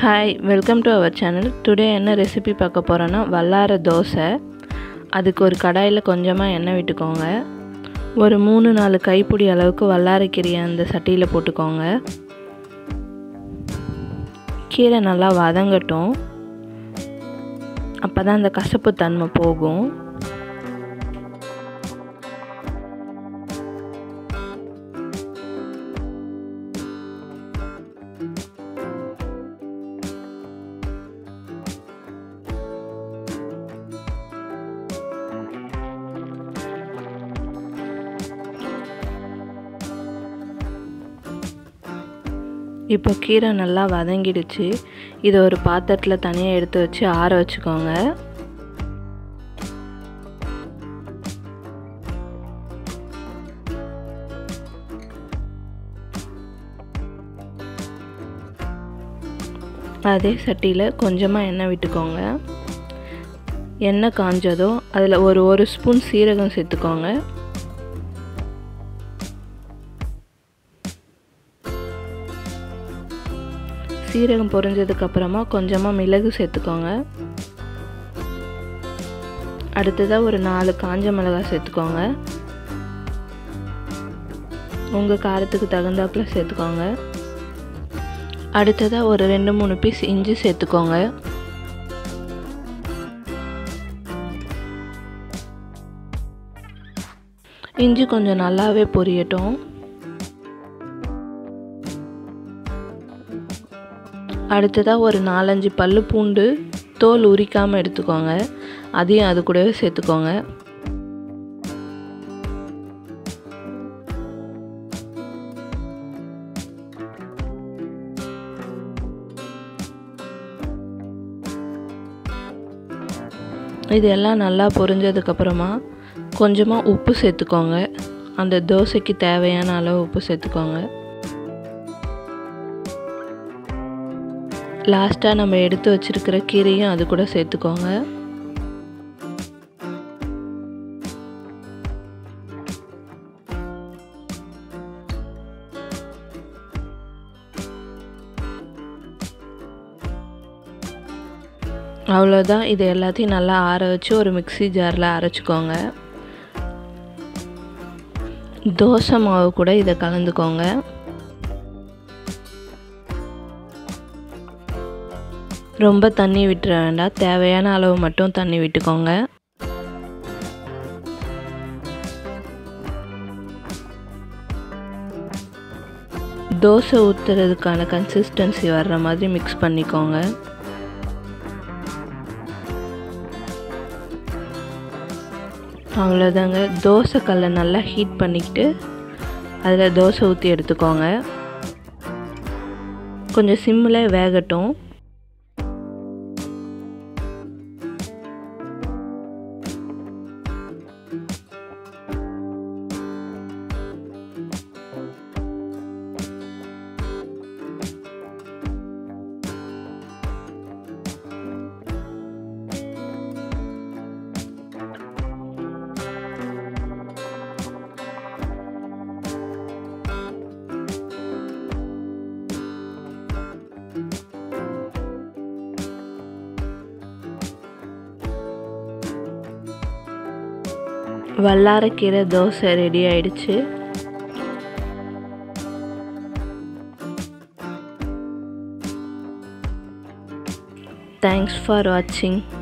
hi welcome to our channel today என்ன recipe பார்க்க போகிறோன்னா வல்லார தோசை அதுக்கு ஒரு கடாயில் கொஞ்சமாக எண்ணெய் விட்டுக்கோங்க ஒரு மூணு நாலு கைப்பிடி அளவுக்கு வல்லாரக்கீரையை அந்த சட்டியில் போட்டுக்கோங்க கீரை நல்லா வதங்கட்டும் அப்போ தான் அந்த கசப்பு தன்மை போகும் இப்போ கீரை நல்லா வதங்கிடுச்சு இதை ஒரு பாத்திரத்தில் தனியாக எடுத்து வச்சு ஆற வச்சுக்கோங்க அதே சட்டியில் கொஞ்சமாக எண்ணெய் விட்டுக்கோங்க எண்ணெய் காஞ்சதோ அதில் ஒரு ஒரு ஸ்பூன் சீரகம் சேர்த்துக்கோங்க சீரகம் பொரிஞ்சதுக்கப்புறமா கொஞ்சமாக மிளகு சேர்த்துக்கோங்க அடுத்ததாக ஒரு நாலு காஞ்ச மிளகாய் சேர்த்துக்கோங்க உங்கள் காரத்துக்கு தகுந்தாப்பில் சேர்த்துக்கோங்க அடுத்ததாக ஒரு ரெண்டு மூணு பீஸ் இஞ்சி சேர்த்துக்கோங்க இஞ்சி கொஞ்சம் நல்லாவே பொரியட்டும் அடுத்ததாக ஒரு நாலஞ்சு பல் பூண்டு தோல் உரிக்காமல் எடுத்துக்கோங்க அதையும் அது கூடவே சேர்த்துக்கோங்க இது எல்லாம் நல்லா பொரிஞ்சதுக்கப்புறமா கொஞ்சமாக உப்பு சேர்த்துக்கோங்க அந்த தோசைக்கு தேவையான அளவு உப்பு சேர்த்துக்கோங்க லாஸ்ட்டாக நம்ம எடுத்து வச்சுருக்கிற கீரையும் அது கூட சேர்த்துக்கோங்க அவ்வளோதான் இது எல்லாத்தையும் நல்லா ஆற வச்சு ஒரு மிக்சி ஜாரில் அரைச்சிக்கோங்க தோசை மாவு கூட இதை கலந்துக்கோங்க ரொம்ப தண்ணி விட்டுற வேண்டாம் தேவையான அளவு மட்டும் தண்ணி விட்டுக்கோங்க தோசை ஊற்றுறதுக்கான கன்சிஸ்டன்சி வர்ற மாதிரி மிக்ஸ் பண்ணிக்கோங்க அவ்வளோதாங்க தோசை கல்லை நல்லா ஹீட் பண்ணிக்கிட்டு அதில் தோசை ஊற்றி எடுத்துக்கோங்க கொஞ்சம் சிம்மில் வேகட்டும் வல்லாரக்கீரை தோசை ரெடி ஆயிடுச்சு தேங்க்ஸ் ஃபார் வாட்சிங்